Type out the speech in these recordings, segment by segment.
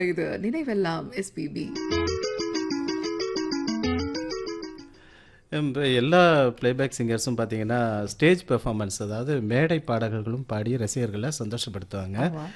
இது நினைவெல்லாம் எஸ்பிபி இப்போ எல்லா பிளேபேக் சிங்கர்ஸும் பார்த்தீங்கன்னா ஸ்டேஜ் பெர்ஃபார்மன்ஸ் அதாவது மேடை பாடகர்களும் பாடி ரசிகர்களை சந்தோஷப்படுத்துவாங்க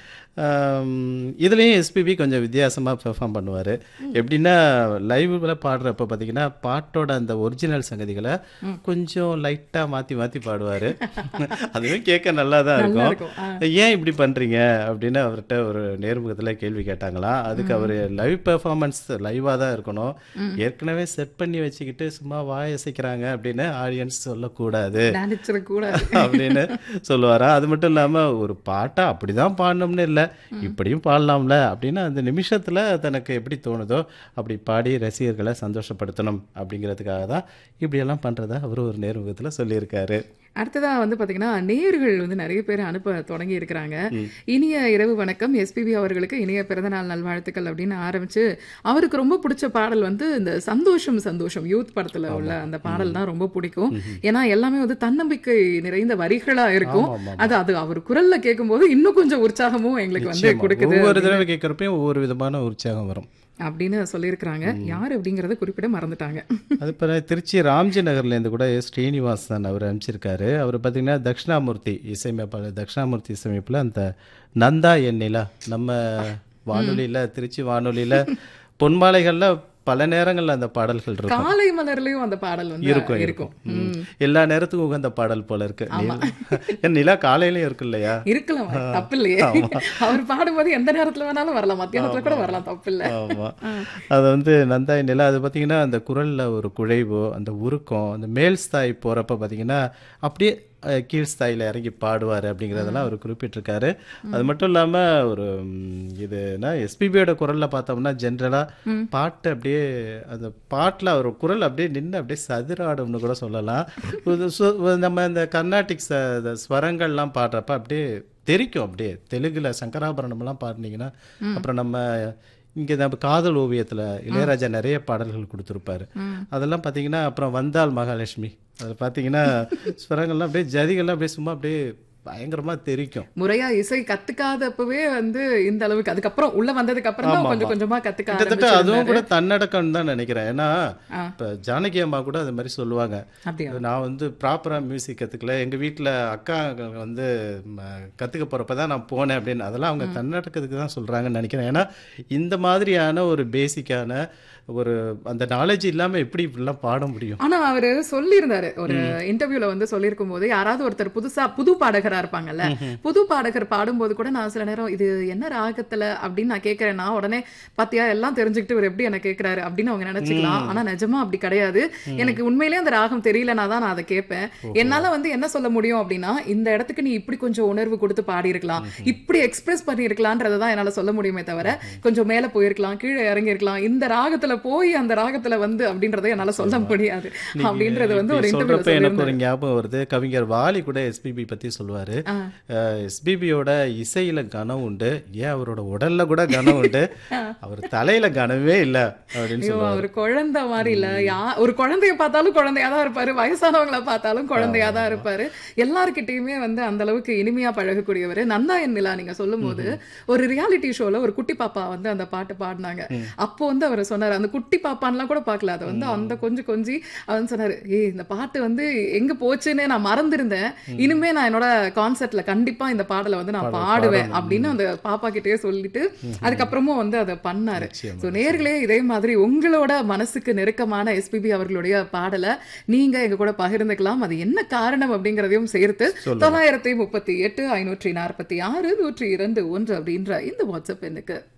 இதுலேயும் எஸ்பிபி கொஞ்சம் வித்தியாசமாக பெர்ஃபார்ம் பண்ணுவார் எப்படின்னா லைவில் பாடுறப்ப பார்த்தீங்கன்னா பாட்டோட அந்த ஒரிஜினல் சங்கதிகளை கொஞ்சம் லைட்டாக மாற்றி மாற்றி பாடுவார் அதுவே கேட்க நல்லா தான் இருக்கும் ஏன் இப்படி பண்ணுறீங்க அப்படின்னு அவர்கிட்ட ஒரு நேர்முகத்தில் கேள்வி கேட்டாங்களாம் அதுக்கு அவர் லைவ் பெர்ஃபார்மன்ஸ் லைவாக தான் இருக்கணும் ஏற்கனவே செட் பண்ணி வச்சுக்கிட்டு சும்மா வாய் அசைக்கிறாங்க அப்படின்னு ஆடியன்ஸ் சொல்லக்கூடாது நினைச்சிடக்கூடாது அப்படின்னு சொல்லுவாரா அது மட்டும் இல்லாமல் ஒரு பாட்டை அப்படிதான் பாடணும்னு இல்லை இப்படியும் பாடலாம்ல அப்படின்னு அந்த நிமிஷத்தில் தனக்கு எப்படி தோணுதோ அப்படி பாடி ரசிகர்களை சந்தோஷப்படுத்தணும் அப்படிங்கிறதுக்காக தான் இப்படியெல்லாம் பண்ணுறதா அவர் ஒரு நேர்முகத்தில் சொல்லியிருக்காரு அடுத்ததா வந்து பாத்தீங்கன்னா நேயர்கள் வந்து நிறைய பேர் அனுப்ப தொடங்கி இருக்கிறாங்க இனிய இரவு வணக்கம் எஸ்பிபி அவர்களுக்கு இனிய பிறந்தநாள் நல்வாழ்த்துக்கள் அப்படின்னு ஆரம்பிச்சு அவருக்கு ரொம்ப பிடிச்ச பாடல் வந்து இந்த சந்தோஷம் சந்தோஷம் யூத் படத்துல உள்ள அந்த பாடல் தான் ரொம்ப பிடிக்கும் ஏன்னா எல்லாமே வந்து தன்னம்பிக்கை நிறைந்த வரிகளா இருக்கும் ஆமா, ஆமா. அது அது அவர் குரல்ல கேட்கும்போது இன்னும் கொஞ்சம் உற்சாகமும் எங்களுக்கு வந்து நிச்சயமா. கொடுக்குது ஒவ்வொரு தடவை கேட்குறப்பையும் ஒவ்வொரு விதமான உற்சாகம் வரும் அப்படின்னு சொல்லியிருக்கிறாங்க யார் அப்படிங்கறத குறிப்பிட மறந்துட்டாங்க அது இப்போ திருச்சி ராம்ஜி நகர்லேருந்து கூட எஸ் ஸ்ரீனிவாசன் அவர் அனுப்பிச்சிருக்காரு அவர் பார்த்தீங்கன்னா தட்சிணாமூர்த்தி இசையமைப்பாளர் தட்சிணாமூர்த்தி இசையமைப்பில் அந்த நந்தா என் நிலா நம்ம வானொலியில் திருச்சி வானொலியில் பொன்மாலைகளில் பல நேரங்களில் அந்த பாடல்கள் இருக்கும் காலை மலர்லயும் அந்த பாடல் வந்து இருக்கும் இருக்கும் இருக்கும் ம். எல்லா நேரத்துக்கும் உகந்த பாடல் போல இருக்கு நிலா- நிலா காலையிலயும் இருக்கு இல்லையா இருக்கலாம் தப்பு இல்லையே அவர் பாடும்போது எந்த நேரத்துல வேணாலும் வரலாம் மத்தியானத்துல கூட வரலாம் தப்பு இல்ல ஆமா அது வந்து நந்தாய் நிலா அது பார்த்தீங்கன்னா அந்த குரல்ல ஒரு குழைவு அந்த உருக்கம் அந்த மேல் ஸ்தாய் போறப்ப பார்த்தீங்கன்னா அப்படியே அஹ், கீழ் ஸ்தாயில இறங்கி பாடுவார் அப்படிங்கிறதெல்லாம் அவர் குறிப்பிட்டிருக்காரு அது மட்டும் இல்லாம ஒரு ம், இதுனா எஸ்பிபியோட குரல்ல பார்த்தோம்னா ஜென்ரலா பாட்டு அப்படியே அந்த பாட்டுல அவர் குரல் அப்படியே நின்று அப்படியே சதுராடும்னு கூட சொல்லலாம் இது சு- நம்ம இந்த கர்நாடிக் ச- இந்த ஸ்வரங்கள்லாம் பாடுறப்ப அப்படியே தெரிக்கும் அப்படியே தெலுங்குல சங்கராபரணம்லாம் பாடினீங்கன்னா அப்புறம் நம்ம இங்கே நம்ம காதல் ஓவியத்துல இளையராஜா நிறைய பாடல்கள் கொடுத்துருப்பாரு அதெல்லாம் பார்த்தீங்கன்னா அப்புறம் வந்தால் மகாலட்சுமி அதில் பார்த்தீங்கன்னா ஸ்வரங்கள்லாம் அப்படியே ஜதிகள்லாம் அப்படியே சும்மா அப்படியே பயங்கரமா தெரிக்கும் முறையா இசை கத்துக்காதப்பவே வந்து இந்த அளவுக்கு அதுக்கப்புறம் உள்ள வந்ததுக்கு அப்புறம் தான் ஆமா, கொஞ்சம் ஆமா. கொஞ்சமா கத்துக்க கிட்டத்தட்ட அதுவும் ஆரம்பிச்சிருந்தாரு. கூட தன்னடக்கம் தான் நினைக்கிறேன் ஏன்னா ஆ. இப்போ ஜானகி அம்மா கூட அது மாதிரி சொல்லுவாங்க அப்படியா நான் வந்து ப்ராப்பராக மியூசிக் கற்றுக்கல எங்கள் வீட்டில் அக்கா வந்து கற்றுக்க போகிறப்ப தான் நான் போனேன் அப்படின்னு அதெல்லாம் அவங்க தன்னடக்கத்துக்கு தான் சொல்கிறாங்கன்னு நினைக்கிறேன் ஏன்னா இந்த மாதிரியான ஒரு பேசிக்கான ஒரு அந்த நாலேஜ் இல்லாமல் எப்படி இப்படிலாம் பாட முடியும் ஆனா அவரு சொல்லியிருந்தாரு ஒரு இன்டர்வியூல வந்து சொல்லியிருக்கும் போது யாராவது ஒருத்தர் புதுசா புது பாடகரா இருப்பாங்கல்ல புது பாடகர் பாடும்போது கூட நான் சில நேரம் இது என்ன ராகத்துல அப்படின்னு நான் கேட்கறேன்னா உடனே பாத்தியா எல்லாம் தெரிஞ்சுக்கிட்டு இவர் எப்படி என்ன கேட்கறாரு அப்படின்னு அவங்க நினைச்சுக்கலாம் ஆனா நிஜமா அப்படி கிடையாது எனக்கு உண்மையிலேயே அந்த ராகம் தெரியலனா தான் நான் அதை கேட்பேன் என்னால வந்து என்ன சொல்ல முடியும் அப்படின்னா இந்த இடத்துக்கு நீ இப்படி கொஞ்சம் உணர்வு கொடுத்து பாடியிருக்கலாம் இப்படி எக்ஸ்பிரஸ் பண்ணியிருக்கலான்றதை தான் என்னால சொல்ல முடியுமே தவிர கொஞ்சம் மேல போயிருக்கலாம் கீழே இறங்கி இருக்கலாம் இந்த ராகத்துல போய் அந்த ராகத்துல வந்து அப்படின்றத என்னால சொல்ல முடியாது அப்படின்றது வந்து ஒரு இப்படி இன்டர்வியூல சொல்றப்ப எனக்கு ஒரு சொல்லியிருந்தாரு ஞாபகம் வருது கவிஞர் வாலி கூட எஸ்பிபி பத்தி சொல்லுவாரு ஆ. எஸ்பிபியோட இசையில கனம் உண்டு ஏன் அவரோட உடல்ல கூட கனம் உண்டு அவர் தலையில கனமே இல்ல அப்படின்னு ஐயோ சொல்லுவாரு அவர் குழந்தை மாதிரி இல்ல யா ஒரு குழந்தைய பார்த்தாலும் குழந்தையா தான் இருப்பாரு வயசானவங்கள பார்த்தாலும் குழந்தையா தான் இருப்பாரு எல்லார்கிட்டயுமே வந்து அந்த அளவுக்கு இனிமையா பழகக்கூடியவர் நந்தா என் நிலா நீங்க சொல்லும் போது ஒரு ரியாலிட்டி ஷோல ஒரு குட்டி பாப்பா வந்து அந்த பாட்டு பாடினாங்க அப்போ வந்து அவர் சொன்னாரு அந்த குட்டி பாப்பான்லாம் கூட பார்க்கல அதை வந்து அந்த கொஞ்சம் கொஞ்சி அவன் சொன்னாரு ஏய் இந்த பாட்டு வந்து எங்க போச்சுன்னு நான் மறந்திருந்தேன் இனிமே நான் என்னோட கான்செர்ட்ல கண்டிப்பா இந்த பாடலை வந்து நான் பாடுவேன் அப்படின்னு அந்த பாப்பா கிட்டயே சொல்லிட்டு அதுக்கப்புறமும் வந்து அதை பண்ணாரு நிச்சயமா. ஸோ நேர்களே இதே மாதிரி உங்களோட மனசுக்கு நெருக்கமான எஸ்பிபி அவர்களுடைய பாடலை நீங்க எங்க கூட பகிர்ந்துக்கலாம் அது என்ன காரணம் அப்படிங்கறதையும் சேர்த்து தொள்ளாயிரத்தி முப்பத்தி எட்டு ஐநூற்றி நாற்பத்தி ஆறு நூற்றி இரண்டு ஒன்று அப்படின்ற இந்த வாட்ஸ்அப் எண்ணுக்கு